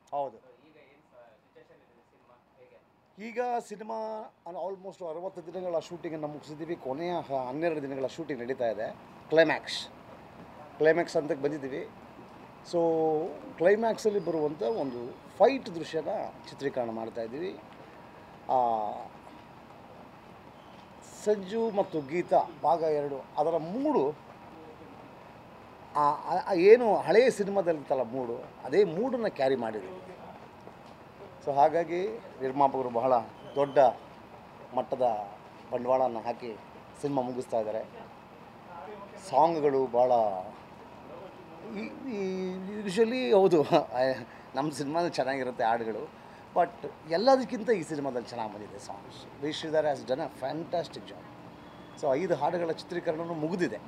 ಹೌದು ಈಗ ಏನು ಸಿಚುವೇಶನ್ ಇದೆ ಸಿನಿಮಾ ಹೇಗೆ ಈಗ ಸಿನಿಮಾ ಆಲ್ಮೋಸ್ಟ್ ಅರವತ್ತು ದಿನಗಳ ಶೂಟಿಂಗನ್ನು ಮುಗಿಸಿದ್ದೀವಿ ಕೊನೆಯ ಹ- ಹನ್ನೆರಡು ದಿನಗಳ ಶೂಟಿಂಗ್ ನಡೀತಾ ಇದೆ ಕ್ಲೈಮ್ಯಾಕ್ಸ್ ಕ್ಲೈಮ್ಯಾಕ್ಸ್ ಅಂತಕ್ಕೆ ಬಂದಿದ್ದೀವಿ ಸೊ ಕ್ಲೈಮ್ಯಾಕ್ಸಲ್ಲಿ ಬರುವಂಥ ಒಂದು ಫೈಟ್ ದೃಶ್ಯನ ಚಿತ್ರೀಕರಣ ಮಾಡ್ತಾ ಇದ್ದೀವಿ ಆ, ಸಂಜು ಮತ್ತು ಗೀತಾ ಭಾಗ ಎರಡು ಅದರ ಮೂಡು ಆ- ಆ- ಆ ಏನು ಹಳೆಯ ಸಿನಿಮಾದಲ್ಲಿತ್ತಲ್ಲ ಮೂಡು ಅದೇ ಮೂಡನ್ನು ಕ್ಯಾರಿ ಮಾಡಿದ್ದೀವಿ ಸೊ ಹಾಗಾಗಿ ನಿರ್ಮಾಪಕರು ಬಹಳ ದೊಡ್ಡ ಮಟ್ಟದ ಬಂಡವಾಳನ ಹಾಕಿ ಸಿನಿಮಾ ಮುಗಿಸ್ತಾ ಇದ್ದಾರೆ ಸಾಂಗ್ಗಳು ಭಾಳ ಯೂಶಲಿ ಹೌದು ನಮ್ಮ ಸಿನಿಮಾ ಚೆನ್ನಾಗಿರುತ್ತೆ ಹಾಡುಗಳು ಬಟ್ ಎಲ್ಲದಕ್ಕಿಂತ ಈ ಸಿನಿಮಾದಲ್ಲಿ ಚೆನ್ನಾಗಿ ಬಂದಿದೆ songs V Sridhar has done a fantastic job so ಐದು ಹಾಡುಗಳ ಚಿತ್ರೀಕರಣನೂ ಮುಗಿದಿದೆ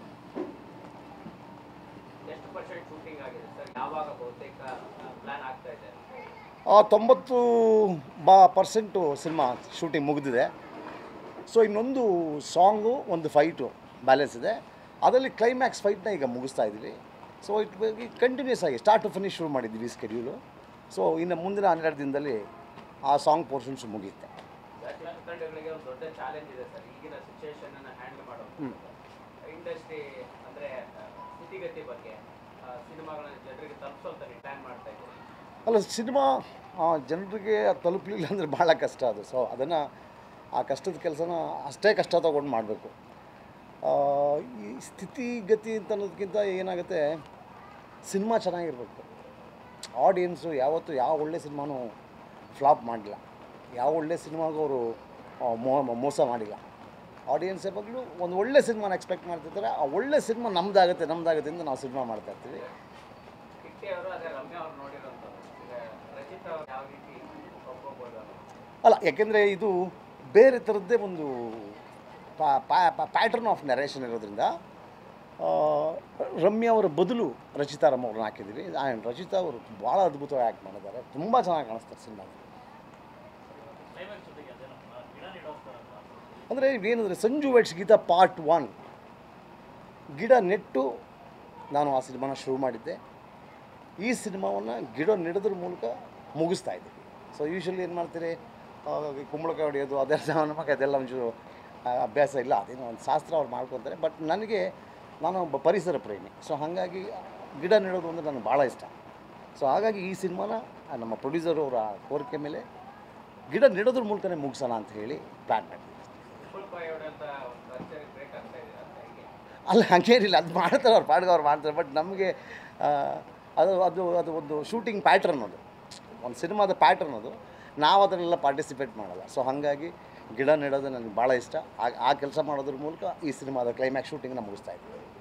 ಎಷ್ಟು ಪರ್ಸೆಂಟ್ ಶೂಟಿಂಗ್ ಆಗಿದೆ ಸರ್ ಯಾವಾಗ ಬಹುತೇಕ ಪ್ಲಾನ್ ಆಗ್ತಾ ಇದೆ ಆ, ತೊಂಬತ್ತು ಬಾ ಪರ್ಸೆಂಟು ಸಿನಿಮಾ ಶೂಟಿಂಗ್ ಮುಗಿದಿದೆ ಸೊ ಇನ್ನೊಂದು ಸಾಂಗು ಒಂದು ಫೈಟು ಬ್ಯಾಲೆನ್ಸ್ ಇದೆ ಅದರಲ್ಲಿ ಕ್ಲೈಮ್ಯಾಕ್ಸ್ ಫೈಟ್ನ ಈಗ ಮುಗಿಸ್ತಾ ಇದ್ದೀವಿ ಸೊ ಇಟ್ ಕಂಟಿನ್ಯೂಸ್ ಆಗಿ ಸ್ಟಾರ್ಟ್ ಟು ಫಿನಿಶ್ ಶುರು ಮಾಡಿದ್ದೀವಿ ಸ್ಕೆಡ್ಯೂಲು ಸೊ ಇನ್ನು ಮುಂದಿನ ಹನ್ನೆರಡು ದಿನದಲ್ಲಿ ಆ ಸಾಂಗ್ ಪೋರ್ಷನ್ಸ್ ಮುಗಿಯುತ್ತೆ ಚಿತ್ರತಂಡಗಳಿಗೆ ಒಂದು ದೊಡ್ಡ ಚಾಲೆಂಜ್ ಇದೆ ಸರ್ ಈಗಿನ ಸಿಚುವೇಶನ್ ಅನ್ನು ಹ್ಯಾಂಡಲ್ ಮಾಡೋದು ಇಂಡಸ್ಟ್ರಿ ಅಂದ್ರೆ ಆ, ಸ್ಥಿತಿಗತಿ ಬಗ್ಗೆ ಸಿನಿಮಾಗಳನ್ನ ಜನರಿಗೆ ತಲುಪಿಸೋಂತ ನೀವು ಪ್ಲಾನ್ ಮಾಡ್ತಾ ಇದ್ದೀರಿ ಅಲ್ಲ ಸಿನಿಮಾ ಜನರಿಗೆ ತಲುಪಲಿಲ್ಲ ಅಂದರೆ ಭಾಳ ಕಷ್ಟ ಅದು ಸೊ ಅದನ್ನು ಆ ಕಷ್ಟದ ಕೆಲಸನ ಅಷ್ಟೇ ಕಷ್ಟ ತೊಗೊಂಡು ಮಾಡಬೇಕು ಈ ಸ್ಥಿತಿಗತಿ ಅಂತ ಅನ್ನೋದಕ್ಕಿಂತ ಏನಾಗುತ್ತೆ ಸಿನಿಮಾ ಚೆನ್ನಾಗಿರ್ಬೇಕು ಆಡಿಯನ್ಸು ಯಾವತ್ತೂ ಯಾವ ಒಳ್ಳೆ ಸಿನಿಮಾನೂ ಫ್ಲಾಪ್ ಮಾಡಿಲ್ಲ ಯಾವ ಒಳ್ಳೆ ಸಿನಿಮಾಗೂ ಅವರು ಮೋಸ ಮಾಡಿಲ್ಲ ಆಡಿಯನ್ಸ್ ಯಾವಾಗಲೂ ಒಂದು ಒಳ್ಳೆ ಸಿನಿಮಾನ ಎಕ್ಸ್ಪೆಕ್ಟ್ ಮಾಡ್ತಿರ್ತಾರೆ ಆ ಒಳ್ಳೆ ಸಿನಿಮಾ ನಮ್ದಾಗುತ್ತೆ ನಮ್ದಾಗುತ್ತೆ ಅಂತ ನಾವು ಸಿನಿಮಾ ಮಾಡ್ತಾ ಇರ್ತೀವಿ ಕಿಟ್ಟಿ ಅವರು ಅದೇ ರಮ್ಯಾ ಅವ್ರು ನೋಡಿರೋಂಥದ್ದು ಈಗ ರಚಿತ್ ಅವ್ರು ಯಾವ ರೀತಿ ಒಪ್ಕೋಬೋದು ಅನ್ನೋದು. ಅಲ್ಲ ಯಾಕೆಂದರೆ ಇದು ಬೇರೆ ಥರದ್ದೇ ಒಂದು ಪ್ಯಾಟರ್ನ್ ಆಫ್ ನರೇಷನ್ ಇರೋದ್ರಿಂದ ಆ, ರಮ್ಯಾ ಅವರ ಬದಲು ರಚಿತಾ ರಮ್ಮ ಅವ್ರನ್ನ ಹಾಕಿದ್ದೀವಿ ಆ್ಯಂಡ್ ರಚಿತಾ ಅವರು ಭಾಳ ಅದ್ಭುತವಾಗಿ ಆ್ಯಕ್ಟ್ ಮಾಡಿದ್ದಾರೆ ತುಂಬ ಚೆನ್ನಾಗಿ ಕಾಣಿಸ್ತಾರೆ ಸಿನಿಮಾ ಅಂದರೆ ಏನಂದರೆ Sanju weds Geetha part one ಗಿಡ ನೆಟ್ಟು ನಾನು ಆ ಸಿನಿಮಾನ ಶುರು ಮಾಡಿದ್ದೆ ಈ ಸಿನಿಮಾವನ್ನು ಗಿಡ ನೆಡೋದ್ರ ಮೂಲಕ ಮುಗಿಸ್ತಾ ಇದ್ದೀವಿ ಸೊ ಯೂಶ್ವಲಿ ಏನು ಮಾಡ್ತೀರಿ ಆ, ಕುಂಬಳಕಾಯಿ ಹೊಡೆಯೋದು ಅದೆಲ್ಲ ನಮಗೆ ಅದೆಲ್ಲ ಒಂಚೂರು ಆ, ಅಭ್ಯಾಸ ಇಲ್ಲ ಅದೇನೋ ಒಂದು ಶಾಸ್ತ್ರ ಅವ್ರು ಮಾಡ್ಕೊತಾರೆ ಬಟ್ ನನಗೆ ನಾನು ಒಬ್ಬ ಪರಿಸರ ಪ್ರೇಮಿ ಸೊ ಹಾಗಾಗಿ ಗಿಡ ನೆಡೋದು ಅಂದರೆ ನನಗೆ ಭಾಳ ಇಷ್ಟ ಸೊ ಹಾಗಾಗಿ ಈ ಸಿನಿಮಾನ ಆ, ನಮ್ಮ ಪ್ರೊಡ್ಯೂಸರ್ ಅವರ ಕೋರಿಕೆ ಮೇಲೆ ಗಿಡ ನೆಡೋದ್ರ ಮೂಲಕನೇ ಮುಗಿಸೋಣ ಅಂತ ಹೇಳಿ ಪ್ಲ್ಯಾನ್ ಮಾಡಿದ್ವಿ ಫುಲ್ಪಾಯಿ ಹೊಡೆಯಂತ ಒಂದು ಕಲ್ಚರಿಗೆ ಬ್ರೇಕ್ ಆಗ್ತಾ ಇದೆ ಅಂತ ಹೀಗೆ ಅಲ್ಲ ಹಂಗೇನಿಲ್ಲ ಅದು ಮಾಡ್ತಾರೆ ಅವ್ರು ಪಾಡ್ಗೆ ಅವ್ರು ಮಾಡ್ತಾರೆ ಬಟ್ ನಮಗೆ ಆ, ಅದು ಅದು ಅದು ಒಂದು ಶೂಟಿಂಗ್ ಪ್ಯಾಟ್ರನ್ ಅದು ಒಂದು ಸಿನಿಮಾದ ಪ್ಯಾಟ್ರನ್ ಅದು ನಾವು ಅದನ್ನೆಲ್ಲ ಪಾರ್ಟಿಸಿಪೇಟ್ ಮಾಡಲ್ಲ ಸೊ ಹಾಗಾಗಿ ಗಿಡ ನೆಡೋದು ನನಗೆ ಭಾಳ ಇಷ್ಟ ಆ ಆ ಕೆಲಸ ಮಾಡೋದ್ರ ಮೂಲಕ ಈ ಸಿನಿಮಾದ ಕ್ಲೈಮ್ಯಾಕ್ಸ್ ಶೂಟಿಂಗ್ನ ಮುಗಿಸ್ತಾ ಇದ್ದೀವಿ